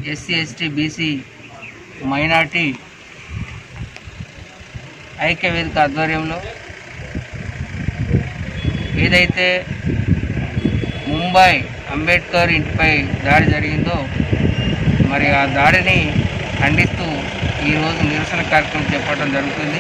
SC ST BC minority ఐక్య వేదిక ఆధ్వర్యంలో ఏదైతే ముంబై అంబేద్కర్ ఇంటిపై దాడి జరిగిందో మరి ఆ దాడిని ఖండిస్తూ ఈరోజు నిరసన కార్యక్రమం చేపట్టడం జరుగుతుంది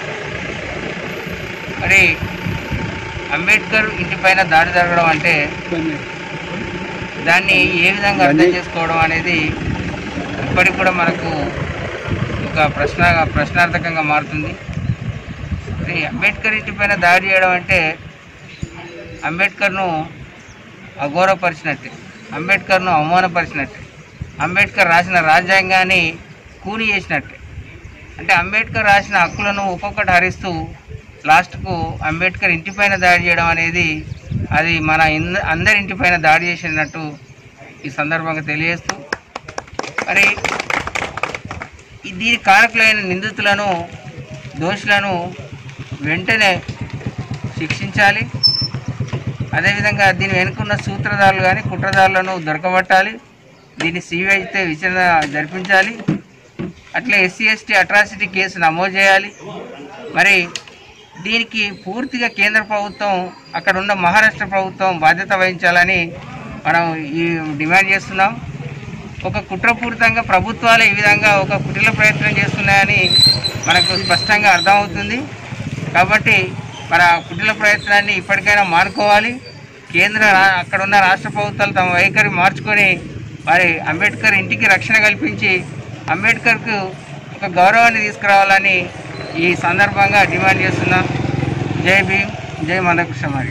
మరి అంబేద్కర్ ఇంటిపైన దాడి జరగడం అంటే దాన్ని ఏ విధంగా అర్థం చేసుకోవడం అనేది ఇప్పటికి కూడా మనకు ఒక ప్రశ్న ప్రశ్నార్థకంగా మారుతుంది మరి అంబేద్కర్ ఇంటిపైన దాడి చేయడం అంటే అంబేద్కర్ను అగౌరవపరిచినట్టే అంబేద్కర్ను అవమానపరిచినట్టే అంబేద్కర్ రాసిన రాజ్యాంగాన్ని కూని చేసినట్టే అంటే అంబేద్కర్ రాసిన హక్కులను ఒక్కొక్కటి హరిస్తూ లాస్ట్కు అంబేద్కర్ ఇంటిపైన దాడి చేయడం అనేది అది మన ఇంద- అందరి ఇంటిపైన దాడి చేసినట్టు ఈ సందర్భంగా తెలియజేస్తూ మరి ఈ దీని కారకులైన నిందితులను దోషులను వెంటనే శిక్షించాలి అదేవిధంగా దీని వెనుకున్న సూత్రధారులు కానీ కుట్రదారులను దొరకబట్టాలి దీన్ని సిబిఐ అయితే విచారణ జరిపించాలి అట్లే ఎస్సీ ఎస్టీ అట్రాసిటీ కేసు నమోదు చేయాలి మరి దీనికి పూర్తిగా కేంద్ర ప్రభుత్వం అక్కడ ఉన్న మహారాష్ట్ర ప్రభుత్వం బాధ్యత వహించాలని మనం ఈ డిమాండ్ చేస్తున్నాం ఒక కుట్రపూరితంగా ప్రభుత్వాలు ఈ విధంగా ఒక కుటిల ప్రయత్నం చేస్తున్నాయని మనకు స్పష్టంగా అర్థమవుతుంది కాబట్టి మన ఆ కుటిల ప్రయత్నాన్ని ఇప్పటికైనా మానుకోవాలి కేంద్ర రా- అక్కడ ఉన్న రాష్ట్ర ప్రభుత్వాలు తమ వైఖరి మార్చుకొని మరి అంబేద్కర్ ఇంటికి రక్షణ కల్పించి అంబేద్కర్కు ఒక గౌరవాన్ని తీసుకురావాలని ఈ సందర్భంగా డిమాండ్ చేస్తున్నాం జై భీమ్ జై మందకృష్ణ మరి